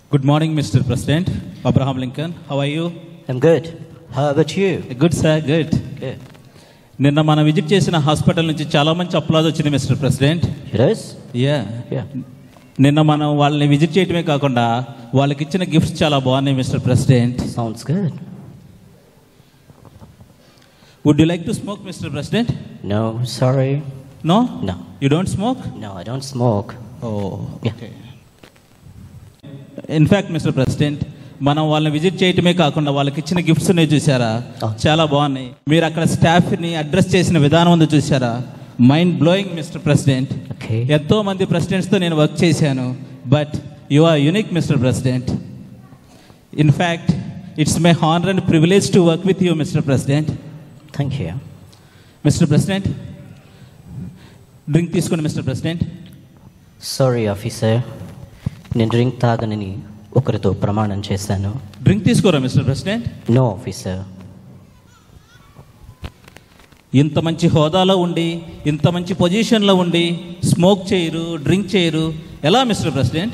Good morning, Mr. President. Abraham Lincoln, how are you? I'm good. How about you? Good, sir, good. Good. నిన్న మనం visit చేసిన hospital నుంచి చాలా మంచి applause వచ్చింది mister president It is? Yeah Yeah. నిన్న మనం వాళ్ళని విజిట్ చేయటమే కాకుండా వాళ్ళకి ఇచ్చిన గిఫ్ట్స్ చాలా బాగున్నాయి mister president Sounds good. Would you like to smoke mister president No, sorry. No No. You don't smoke No, I don't smoke. Oh Yeah. Okay in fact mister president మనం వాళ్ళని విజిట్ చేయటమే కాకుండా వాళ్ళకి ఇచ్చిన గిఫ్ట్స్ ఉన్నాయి చూసారా Ah. చాలా బాగున్నాయి మీరు అక్కడ స్టాఫ్ని అడ్రస్ చేసిన విధానం ఉంది చూసారా mind blowing mister president Okay. ఎంతో మంది ప్రెసిడెంట్స్తో నేను వర్క్ చేశాను but you are unique mister president in fact it's my honour and privilege to work with you mister president Thank you. Mister president drink తీసుకోండి మిస్టర్ ప్రెసిడెంట్ సారీ ఆఫీసర్ నేను drink తాగనని ఒకరితో ప్రమాణం చేశాను డ్రింక్ తీసుకోరా మిస్టర్ ప్రెసిడెంట్ నో ఆఫీసర్ ఇంత మంచి హోదాలో ఉండి ఇంత మంచి పొజిషన్లో ఉండి స్మోక్ చేయరు డ్రింక్ చేయరు ఎలా మిస్టర్ ప్రెసిడెంట్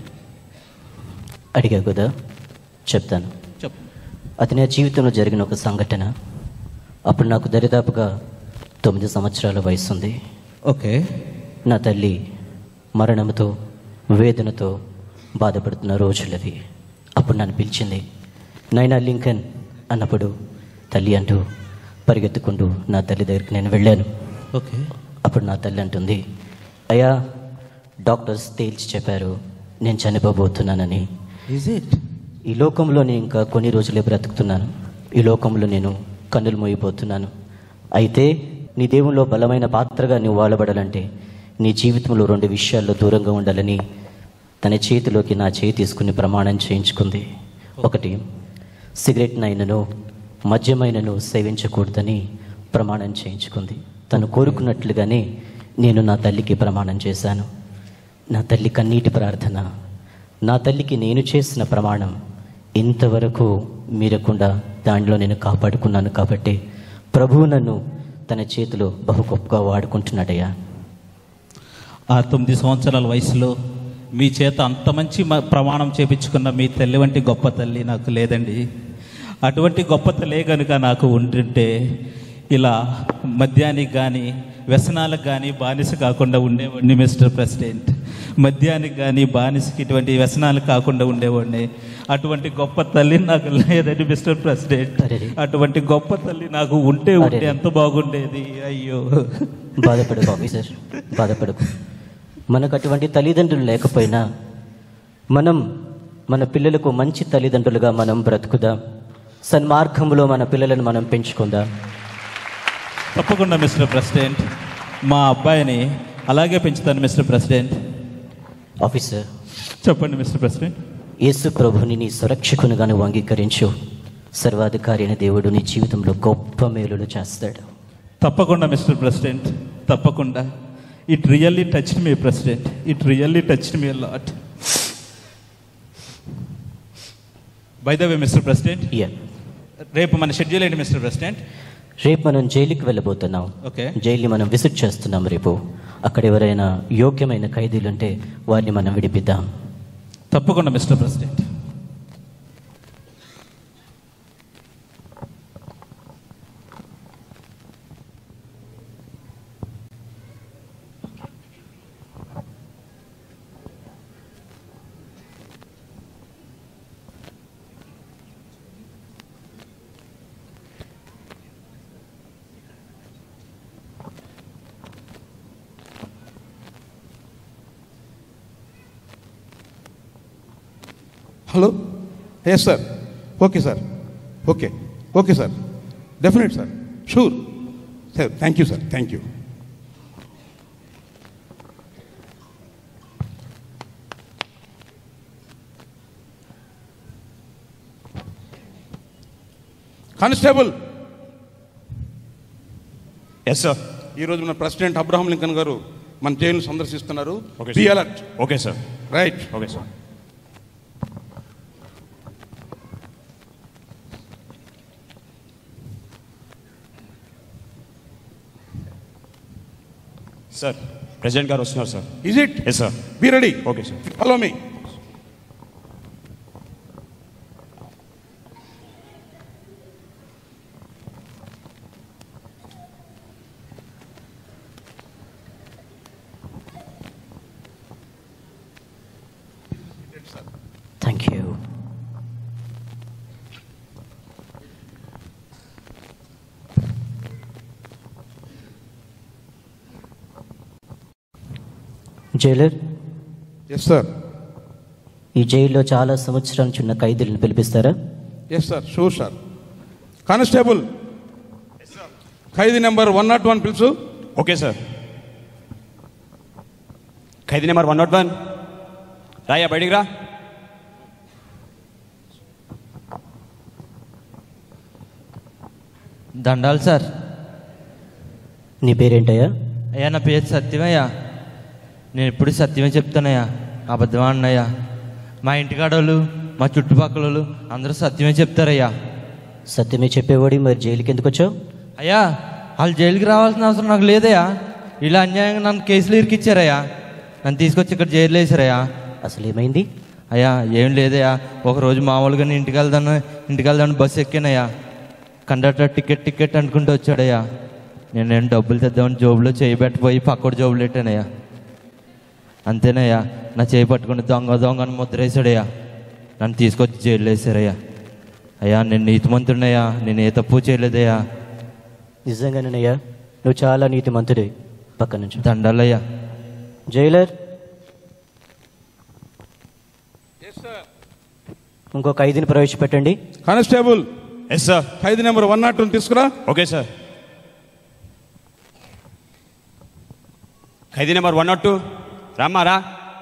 అడిగా కదా చెప్తాను చెప్పు అది నా జీవితంలో జరిగిన ఒక సంఘటన అప్పుడు నాకు దరిదాపుగా తొమ్మిది సంవత్సరాల వయసు ఉంది ఓకే నా తల్లి మరణంతో వేదనతో బాధపడుతున్న రోజులవి అప్పుడు నన్ను పిలిచింది నైనా లింకన్ అన్నప్పుడు తల్లి అంటూ పరిగెత్తుకుంటూ నా తల్లి దగ్గరికి నేను వెళ్ళాను ఓకే అప్పుడు నా తల్లి అంటుంది అయ్యా డాక్టర్స్ తేల్చి చెప్పారు నేను చనిపోబోతున్నానని ఈజ్ ఇట్ ఈ లోకంలో నేను ఇంకా కొన్ని రోజులే బ్రతుకుతున్నాను ఈ లోకంలో నేను కన్నులు మోయిపోతున్నాను అయితే నీ దేవుల్లో బలమైన పాత్రగా నువ్వు వాడబడాలంటే నీ జీవితంలో రెండు విషయాల్లో దూరంగా ఉండాలని తన చేతిలోకి నా చేయి తీసుకుని ప్రమాణం చేయించుకుంది ఒకటి సిగరెట్ నైనను మద్యమైనను సేవించకూడదని ప్రమాణం చేయించుకుంది తను కోరుకున్నట్లుగానే నేను నా తల్లికి ప్రమాణం చేశాను నా తల్లి కన్నీటి ప్రార్థన నా తల్లికి నేను చేసిన ప్రమాణం ఇంతవరకు మీరకుండా దానిలో నేను కాపాడుకున్నాను కాబట్టి ప్రభువు నన్ను తన చేతిలో బహు గొప్పగా వాడుకుంటున్నాడయ్యా ఆ తొమ్మిది సంవత్సరాల వయసులో మీ చేత అంత మంచి మ- ప్రమాణం చేపించుకున్న మీ తల్లి వంటి గొప్ప తల్లి నాకు లేదండి అటువంటి గొప్ప తల్లే కనుక నాకు ఉంటుంటే ఇలా మద్యానికి కానీ వ్యసనాలకు కానీ బానిస కాకుండా ఉండేవాడిని మిస్టర్ ప్రెసిడెంట్ మద్యానికి కానీ బానిసకి ఇటువంటి వ్యసనాలు కాకుండా ఉండేవాడిని అటువంటి గొప్ప తల్లి నాకు లేదండి మిస్టర్ ప్రెసిడెంట్ అరెరే. అటువంటి గొప్ప తల్లి నాకు ఉంటే ఉంటే అరెరే. ఎంత బాగుండేది అయ్యో బాధపడకు ఆఫీసర్ బాధపడకు మనకు అటువంటి తల్లిదండ్రులు లేకపోయినా మనం మన పిల్లలకు మంచి తల్లిదండ్రులుగా మనం బ్రతుకుదాం సన్మార్గంలో మన పిల్లలను మనం పెంచుకుందాం తప్పకుండా మిస్టర్ ప్రెసిడెంట్ మా అబ్బాయిని అలాగే పెంచుతాను మిస్టర్ ప్రెసిడెంట్ ఆఫీసర్ చెప్పండి మిస్టర్ ప్రెసిడెంట్ యేసు ప్రభుని నీ సురక్షకునిగా నువ్వు అంగీకరించు సర్వాధికారి అయిన దేవుడు నీ జీవితంలో గొప్ప మేలులు చేస్తాడు తప్పకుండా మిస్టర్ ప్రెసిడెంట్ తప్పకుండా it really touch me president it really touch me lot by the way mister president yeah రేపు మన షెడ్యూల్ ఏంటి మిస్టర్ ప్రెసిడెంట్ రేపు మనం జైలుకి వెళ్ళబోతున్నాం ఓకే జైలుని మనం విజిట్ చేస్తున్నాం రేపు అక్కడ ఎవరైనా యోగ్యమైన ఖైదీలు ఉంటే వారిని మనం విడిపిద్దాం తప్పకుండా mister president hello yes sir okay sir okay okay sir definite sir sure sir thank you sir thank you constable yes sir ఈరోజు మన ప్రెసిడెంట్ అబ్రహం లింకన్ గారు మన జైలును సందర్శిస్తున్నారు okay be sir. Alert okay sir right okay sir sir president గారు వస్తున్నారు sir is it yes sir be ready okay sir follow me jailer yes sir ఈ జైల్లో చాలా సంవత్సరాల నుంచి ఉన్న ఖైదీలను పిలిపిస్తారా yes sir sure sir constable ఖైదీ నెంబర్ వన్ నాట్ వన్ పిలుచు ఓకే సార్ ఖైదీ నెంబర్ వన్ నాట్ వన్ రాయా బయటికి రా దండాలు సార్ నీ పేరేంటయ్యా అయ్యా నా పేరు సత్యమయ్యా నేను ఎప్పుడు సత్యమే చెప్తానయ్యా అబద్ధమా అన్నయ్యా మా ఇంటికాడోళ్ళు మా చుట్టుపక్కల వాళ్ళు అందరూ సత్యమే చెప్తారయ్యా సత్యమే చెప్పేవాడి మరి జైలుకి ఎందుకు వచ్చావు అయ్యా వాళ్ళు జైలుకి రావాల్సిన అవసరం నాకు లేదయ్యా ఇలా అన్యాయంగా నన్ను కేసులు ఇరికిచ్చారయ్యా నన్ను తీసుకొచ్చి ఇక్కడ జైలు వేసారయ్యా అసలు ఏమైంది అయ్యా ఏం లేదయ్యా ఒకరోజు మామూలుగా నేను ఇంటికి వెళ్దాను ఇంటికి వెళ్దాను బస్సు ఎక్కానయ్యా కండక్టర్ టికెట్ టికెట్ అనుకుంటూ వచ్చాడయ్యా నేను నేను డబ్బులు తెద్దామని జోబులో చేయి పెట్టిపోయి పక్కడు జోబులు పెట్టానయ్యా అంతేనయ్యా నా చేయి పట్టుకుని దొంగ దొంగ అని ముద్రేశాడయ్యా నన్ను తీసుకొచ్చి జైలు వేసారయ్యా అయ్యా నేను నీతిమంతుడినయ్యా నేను ఏ తప్పు చేయలేదయ్యా నిజంగానేనయ్యా నువ్వు చాలా నీతిమంతుడే పక్క నుంచి దండాలయ్యా జైలర్ ఇంకో ఖైదీని ప్రవేశపెట్టండి కానిస్టేబుల్ ఎస్ సార్ ఖైదీ నెంబర్ వన్ నాట్ వన్ తీసుకురా ఓకే సార్ ఖైదీ నెంబర్ వన్ నాట్ టూ రామ్మా రా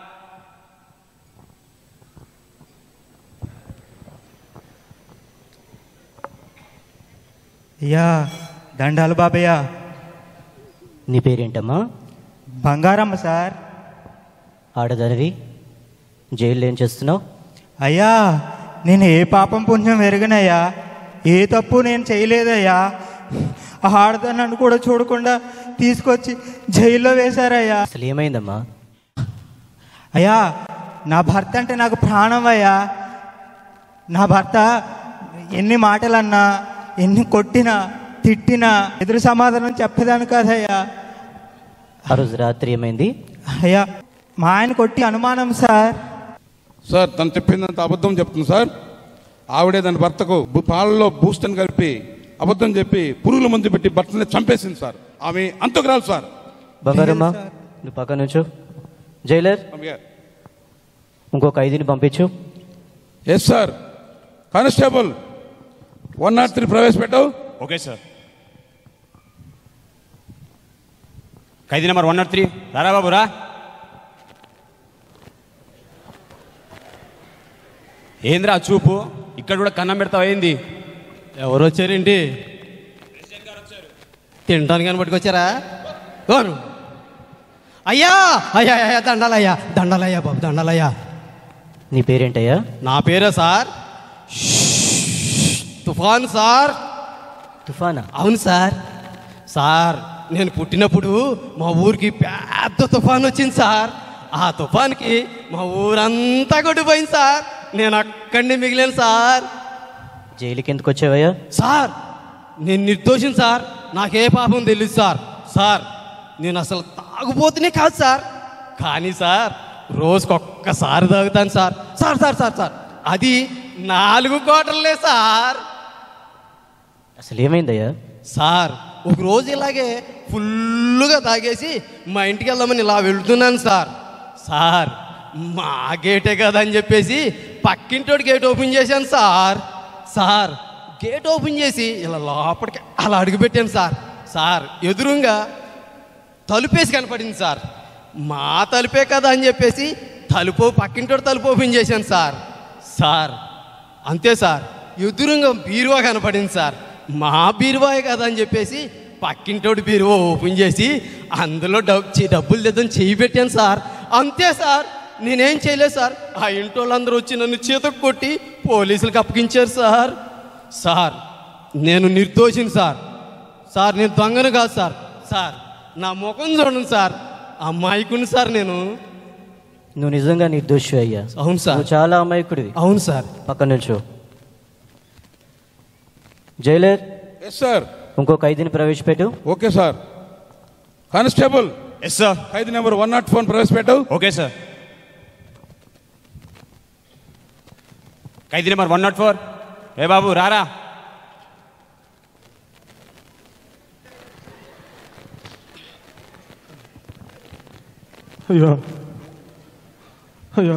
అయ్యా దండాలు బాబయ్య నీ పేరేంటమ్మా బంగారమ్మ సార్ ఆడదానివి జైల్లో ఏం చేస్తున్నావు అయ్యా నేను ఏ పాపం పుణ్యం ఎరగనయ్యా ఏ తప్పు నేను చేయలేదయ్యా ఆ ఆడదాన్ని కూడా చూడకుండా తీసుకొచ్చి జైల్లో వేశారయ్యా అసలు ఏమైందమ్మా అయ్యా నా భర్త అంటే నాకు ప్రాణం అయ్యా నా భర్త ఎన్ని మాటలన్నా ఎన్ని కొట్టినా తిట్టినా ఎదురు సమాధానం చెప్పేదాను కాదయ్యా ఆ రోజు రాత్రి ఏమైంది అయ్యా మా ఆయన కొట్టి అనుమానం సార్ సార్ తను చెప్పిందంత అబద్ధం చెప్తుంది సార్ ఆవిడే దాని భర్తకు బు- పాలలో బూస్టన్ కలిపి అబద్ధం చెప్పి పురుగుల మందు పెట్టి భర్తని చంపేసింది సార్ ఆమె అంతకురాలు సార్ బంగారమ్మా నువ్వు పక్క నుంచు జైలర్ ఇంకో ఖైదీని పంపించు yes sir constable one nought three ప్రవేశపెట్టావు ఓకే సార్ ఖైదీ నెంబర్ వన్ నాట్ త్రీ రారా బాబు రా ఏంద్రా చూపు ఇక్కడ కూడా కన్నం పెడతావు ఏంది ఎవరు వచ్చారేంటి తినడానికి అని పట్టుకొచ్చారా ఎవరు అయ్యా అయ్యా అయ్యా దండాలయ్యా దండాలయ్యా బాబు దండాలయ్యా నీ పేరేంటయ్యా నా పేరే సార్ తుఫాన్ సార్ తుఫానా అవును సార్ సార్ నేను పుట్టినప్పుడు మా ఊరికి పెద్ద తుఫాన్ వచ్చింది సార్ ఆ తుఫాన్కి మా ఊరంతా కొట్టిపోయింది సార్ నేను అక్కడిని మిగిలాను సార్ జైలుకి ఎందుకు వచ్చావయ్యా సార్ నేను నిర్దోషిని సార్ నాకే పాపం తెలియదు సార్ సార్ నేను అసలు తాగుపోతేనే కాదు సార్ కానీ సార్ రోజుకి ఒక్కసారి తాగుతాను sir sir sir sir sir అది నాలుగు కోటర్లే సార్ అసలు ఏమైందయ్యా సార్ ఒక రోజు ఇలాగే ఫుల్లుగా తాగేసి మా ఇంటికి వెళ్దామని ఇలా వెళ్తున్నాను సార్ సార్ మా గేటే కదా అని చెప్పేసి పక్కింటోడి గేట్ ఓపెన్ చేశాను సార్ సార్ గేట్ ఓపెన్ చేసి ఇలా లోపలికి అలా అడుగుపెట్టాను సార్ సార్ ఎదురుగా తలుపేసి కనపడింది సార్ మా తలుపే కదా అని చెప్పేసి తలుపు పక్కింటోడు తలుపు ఓపెన్ చేశాను సార్ సార్ అంతే సార్ ఎదురుగా బీరువా కనపడింది సార్ మా బీరువాయే కదా అని చెప్పేసి పక్కింటోడు బీరువా ఓపెన్ చేసి అందులో డబ్బు చి- డబ్బులు తెద్దని చేయి పెట్టాను సార్ అంతే సార్ నేనేం చేయలేదు సార్ ఆ ఇంటి వాళ్ళందరూ వచ్చి నన్ను చేతకు కొట్టి పోలీసులకు అప్పగించారు సార్ సార్ నేను నిర్దోషిని సార్ సార్ నేను దొంగను కాదు సార్ సార్ నా ముఖం చూడండి సార్ అమ్మాయికుని సార్ నేను నువ్వు నిజంగా నిర్దోషి అయ్యా అవును సార్ నువ్వు చాలా అమాయకుడివి అవును సార్ పక్క నుంచో జైలర్ ఎస్ సార్ ఇంకో ఖైదీని ప్రవేశపెట్టు okay sir constable yes sir ఖైదీ నెంబర్ వన్ నాట్ ఫోన్ ప్రవేశపెట్టావు ఓకే సార్ ఖైదీ నెంబర్ వన్ నాట్ ఫోర్ ఏ బాబు రారా అయ్యో అయ్యా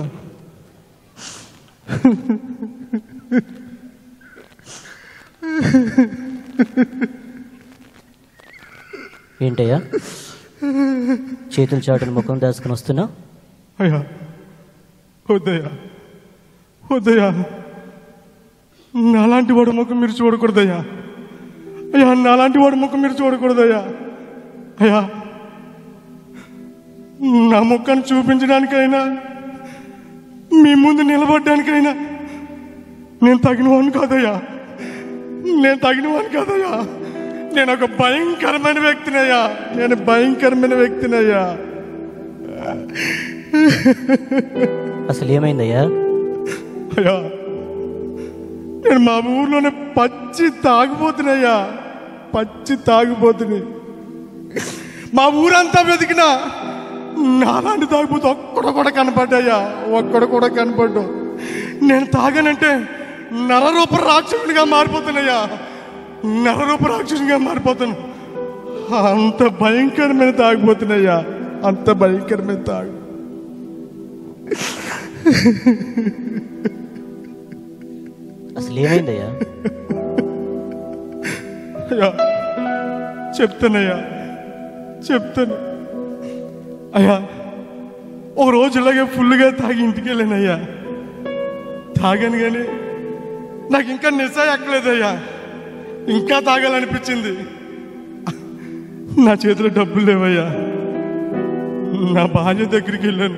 ఏంటయ్యా చేతులు చాటును ముఖం దాచుకుని వస్తున్నా అయ్యా వద్దయ్యా వద్దయ్యా నాలాంటి వాడి ముఖం మీరు చూడకూడదయ్యా అయ్యా నాలాంటి వాడి ముఖం మీరు చూడకూడదయ్యా అయ్యా నా ముఖాన్ని చూపించడానికైనా మీ ముందు నిలబడ్డానికైనా నేను తగినవాడిని కాదయ్యా నేను తగినవాడిని కాదయ్యా నేను ఒక భయంకరమైన వ్యక్తినయ్యా నేను భయంకరమైన వ్యక్తినయ్యా అసలు ఏమైందయ్యా అయ్యా నేను మా ఊర్లోనే పచ్చి తాగిపోతున్నాయ్యా పచ్చి తాగిపోతుంది మా ఊరంతా వెతికినా నాలాంటి తాగిపోతే ఒక్కడ కూడా కనపడ్డాయ్యా ఒక్కడ కూడా కనపడ్డు నేను తాగానంటే నరరూప రాక్షసునిగా మారిపోతున్నాయ్యా నరరూప రాక్షసునిగా మారిపోతాను అంత భయంకరమైన తాగిపోతున్నాయ్యా అంత భయంకరమైన తాగు అసలు ఏమైందయ్యా అయ్యా చెప్తానయ్యా చెప్తాను అయ్యా ఒక రోజు ఇలాగే ఫుల్గా తాగి ఇంటికి వెళ్ళానయ్యా తాగాను కానీ నాకు ఇంకా నిశా ఎక్కలేదయ్యా ఇంకా తాగాలనిపించింది నా చేతిలో డబ్బులు లేవయ్యా నా భార్య దగ్గరికి వెళ్ళాను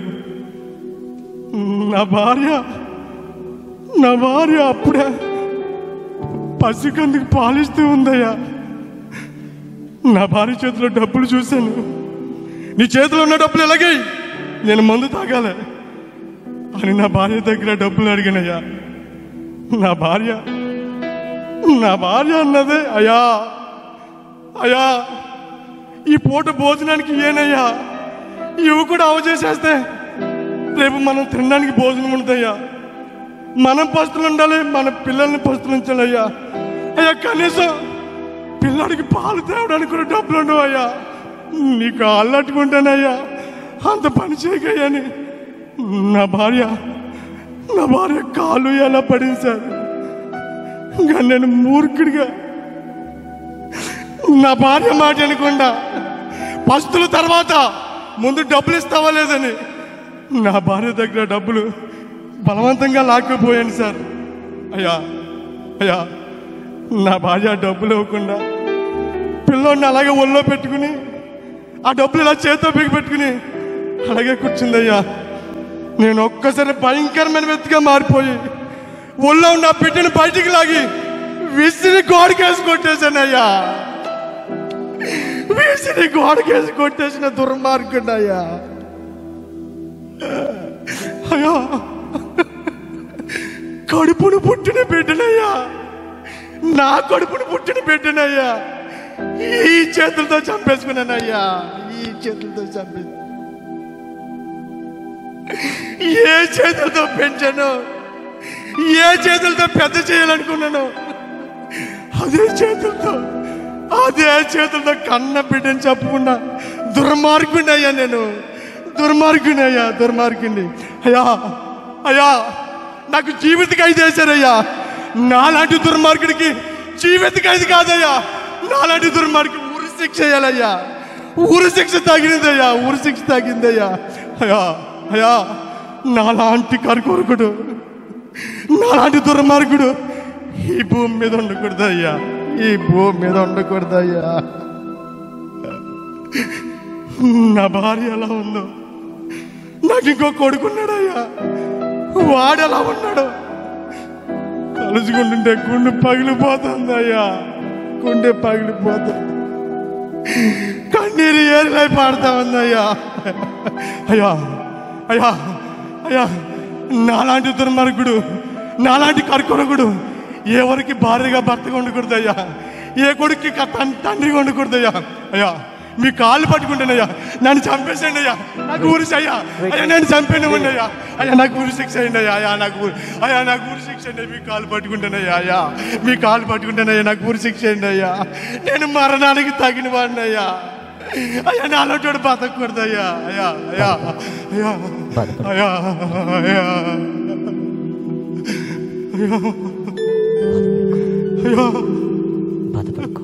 నా భార్య నా భార్య అప్పుడే పసికందుకు పాలిస్తూ ఉందయ్యా నా భార్య చేతిలో డబ్బులు చూశాను నీ చేతిలో ఉన్న డబ్బులు ఎలాగే నేను మందు తాగాలి అని నా భార్య దగ్గర డబ్బులు అడిగినయ్యా నా భార్య నా భార్య అన్నదే అయ్యా అయ్యా ఈ పూట భోజనానికి ఏనయ్యా ఇవి కూడా అవచేసేస్తే రేపు మనం తినడానికి భోజనం ఉండదయ్యా మనం పస్తులు ఉండాలి మన పిల్లల్ని పస్తులు ఉంచాలయ్యా అయ్యా కనీసం పిల్లాడికి పాలు తేవడానికి కూడా డబ్బులు ఉండవు అయ్యా నీకు అల్లట్టుకుంటానయ్యా అంత పని చేయకయ్యని నా భార్య నా భార్య కాలు ఎలా పడింది సార్ ఇంకా నేను మూర్ఖుడిగా నా భార్య మాట అనకుండా పస్తుల తర్వాత ముందు డబ్బులు ఇస్తావా లేదని నా భార్య దగ్గర డబ్బులు బలవంతంగా లాక్కుపోయాను సార్ అయ్యా అయ్యా నా భార్య డబ్బులు ఇవ్వకుండా పిల్లోడిని అలాగే ఒళ్ళో పెట్టుకుని ఆ డబ్బులు ఇలా చేతితో బిగి పెట్టుకుని అలాగే కూర్చుందయ్యా నేను ఒక్కసారి భయంకరమైన వ్యక్తిగా మారిపోయి ఒళ్ళో ఉన్న ఆ బిడ్డని బయటికి లాగి విసిరి గోడకేసి కొట్టేశానయ్యా విసిరి గోడకేసి కొట్టేసిన దుర్మార్గుడయ్యా అయ్యా కడుపును పుట్టిన బిడ్డనయ్యా నా కడుపును పుట్టిన బిడ్డనయ్యా ఈ చేతులతో చంపేసుకున్నానయ్యా ఈ చేతులతో చంపే ఏ చేతులతో పెంచాను ఏ చేతులతో పెద్ద చేయాలనుకున్నాను అదే చేతులతో అదే చేతులతో కన్న బిడ్డని చెప్పకుండా దుర్మార్గుని అయ్యా నేను దుర్మార్గుని అయ్యా దుర్మార్గుని అయ్యా అయ్యా నాకు జీవిత ఖైదు వేశారయ్యా నాలాంటి దుర్మార్గుడికి జీవిత ఖైదు కాదయ్యా నాలాంటి దుర్మార్గుడు ఊరి శిక్ష వేయాలయ్యా ఊరి శిక్ష తగినదయ్యా ఊరి శిక్ష తగిందయ్యా అయ్యా అయ్యా నాలాంటి కరుకొరుకుడు నాలాంటి దుర్మార్గుడు ఈ భూమి మీద ఉండకూడదయ్యా ఈ భూమి మీద ఉండకూడదయ్యా నా భార్య ఎలా ఉందో నాకు ఇంకో కొడుకున్నాడయ్యా వాడు ఎలా ఉన్నాడు కలుసుకుంటుంటే గుండె పగిలిపోతుందయ్యా గుండె పగిలిపోతుంది కన్నీరు ఏరిలై పాడుతా ఉందయ్యా అయ్యా అయ్యా అయ్యా నాలాంటి దుర్మార్గుడు నాలాంటి కర్కొరకుడు ఎవరికి భార్యగా భర్తగా ఉండకూడదయ్యా ఏ కొడుక్కి క- తన్- తండ్రిగా ఉండకూడదయ్యా అయ్యా మీ కాళ్ళు పట్టుకుంటానయ్యా నన్ను చంపేసండి అయ్యా నాకు ఊరి అయ్యా అయ్యా నేను చంపేనివ్వండి అయ్యా అయ్యా నాకు ఊరి శిక్ష అయ్యండి అయ్యా అయ్యా నాకు ఊరి- అయ్యా నాకు ఊరి శిక్ష అండి మీ కాళ్ళు పట్టుకుంటానయ్యా అయ్యా మీ కాళ్ళు పట్టుకుంటానయ్యా నాకు ఊరి శిక్ష అండి అయ్యా నేను మరణానికి తగిన వాడిని అయ్యా అయ్యా నాలోటోడు బతకూడదు అయ్యా అయ్యా అయ్యా అయ్యా బాధపడు అయ్యా అయ్యా అయ్యా బాధపడుకో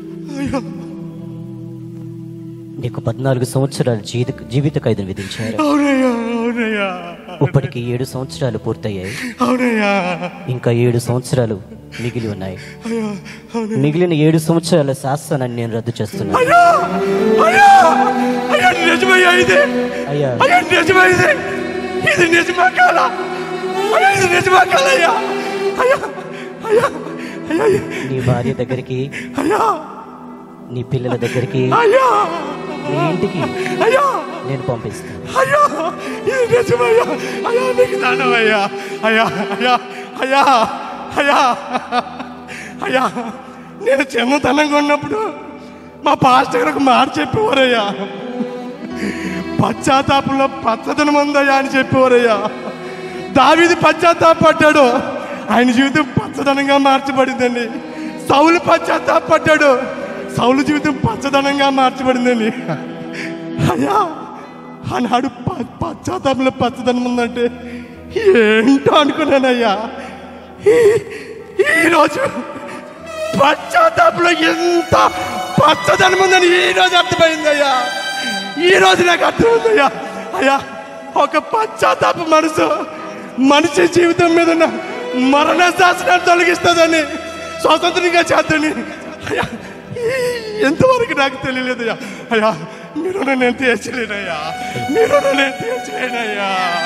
నీకు పద్నాలుగు సంవత్సరాలు జీవిత జీవిత ఖైదును విధించారు అవునయ్యా అవునయ్యా ఇప్పటికి ఏడు సంవత్సరాలు పూర్తయ్యాయి అవునయ్యా ఇంకా ఏడు సంవత్సరాలు మిగిలి ఉన్నాయి అయ్యా అవును మిగిలిన ఏడు సంవత్సరాల శాసనాన్ని నేను రద్దు చేస్తున్నాను అయ్యా అయ్యా అయ్యా నిజమయ్యా ఇది అయ్యా అయ్యా నిజమా ఇది ఇది నిజమా కాలా అయ్యా ఇది నిజమా కాలయ్యా అయ్యా అయ్యా అయ్యా నీ భార్య దగ్గరికి అయ్యా నీ పిల్లల దగ్గరికి అయ్యా నీ ఇంటికి అయ్యా నేను పంపిస్తాను అయ్యా ఇది నిజమయ్యా అయ్యా నీకు దానమయ్యా అయ్యా అయ్యా అయ్యా అయ్యా అయ్యా నేను చిన్నతనంగా ఉన్నప్పుడు మా పాస్టర్ ఒక మాట చెప్పేవారయ్యా పశ్చాత్తాపంలో పచ్చదనం ఉందయ్యా అని చెప్పేవారయ్యా దావీది పశ్చాత్తాపడ్డాడు ఆయన జీవితం పచ్చదనంగా మార్చబడిందండి సౌలు పశ్చాత్తాపడ్డాడు సౌలు జీవితం పచ్చదనంగా మార్చబడిందండి అయ్యా ఆనాడు ప- పశ్చాత్తాపంలో పచ్చదనం ఉందంటే ఏంటో అనుకున్నానయ్యా ఈ- ఈరోజు పశ్చాత్తాపంలో ఎంత పచ్చదనం ఉందని ఈ రోజు అర్థమైందయ్యా ఈ రోజు నాకు అర్థమైందయ్యా అయ్యా ఒక పశ్చాత్తాప మనసు మనిషి జీవితం మీద ఉన్న మరణ శాసనాన్ని తొలగిస్తుందని స్వతంత్రంగా చేద్దని అయ్యా ఈ- ఎంతవరకు నాకు తెలియలేదయ్యా అయ్యా మీరు నన్ను ఎంత తీర్చలేనయ్యా మీరు నన్ను ఎంత తీర్చలేనయ్యా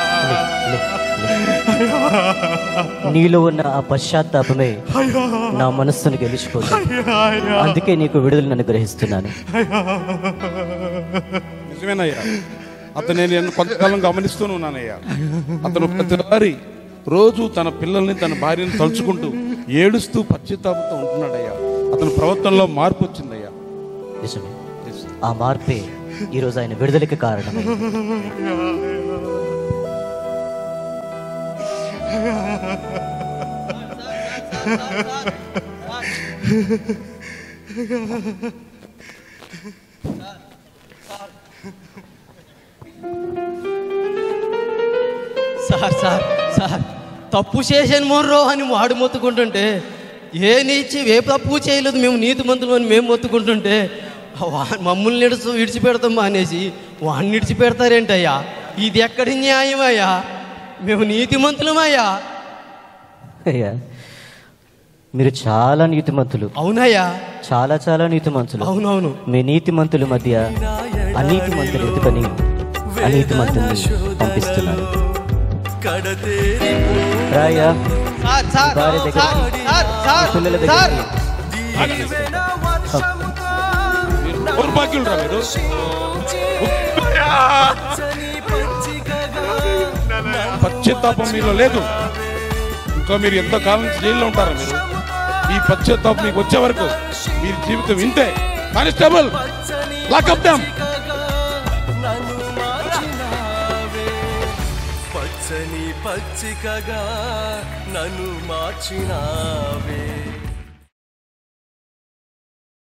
నీలో ఉన్న ఆ పశ్చాత్తాపమే అయ్యా నా మనస్సును గెలిచిపోతుంది అయ్యా అయ్యా అందుకే నీకు విడుదలను అనుగ్రహిస్తున్నాను నిజమేనయ్యా అతను నేను ఎన్నో కొంతకాలం గమనిస్తూనే ఉన్నానయ్యా అతను ప్రతిసారి రోజు తన పిల్లల్ని తన భార్యను తలుచుకుంటూ ఏడుస్తూ పశ్చాత్తాపంతో ఉంటున్నాడయ్యా అతని ప్రవర్తనలో మార్పు వచ్చిందయ్యా నిజమే ఆ మార్పే ఈరోజు ఆయన విడుదలకి కారణమే సార్ సార్ సార్ తప్పు చేశాను మొర్రో అని వాడు మొత్తుకుంటుంటే ఏ నీచి ఏ తప్పు చేయలేదు మేము నీతి మంతులు అని మేము మొత్తుకుంటుంటే వా- మమ్మల్ని నిడిచి విడిచిపెడతాం అనేసి వాడిని విడిచిపెడతారేంటయ్యా ఇది ఎక్కడి న్యాయమయ్యా మేము నీతిమంతులమయ్యా అయ్యా మీరు చాలా నీతిమంతులు అవునయ్యా చాలా చాలా నీతిమంతులు అవునవును మీ నీతిమంతుల మధ్య అనీతి మంతులు ఎదుకని అనీతి మంతుల్ని పంపిస్తున్నాను రాయ్యా సార్ సార్ భార్య దగ్గరికి, సార్ సార్ సార్ పిల్లల సార్ దగ్గరికి మీరు దౌర్భాగ్యులు రా మీరు పశ్చాత్తాపం మీలో లేదు ఇంకా మీరు ఎంతకాలం జైల్లో ఉంటారా మీరు ఈ పశ్చాత్తాపం మీకు వచ్చే వరకు మీ జీవితం ఇంతే కానిస్టేబుల్ లాకప్ డామ్ పచ్చని పచ్చికగా నన్ను మార్చినావే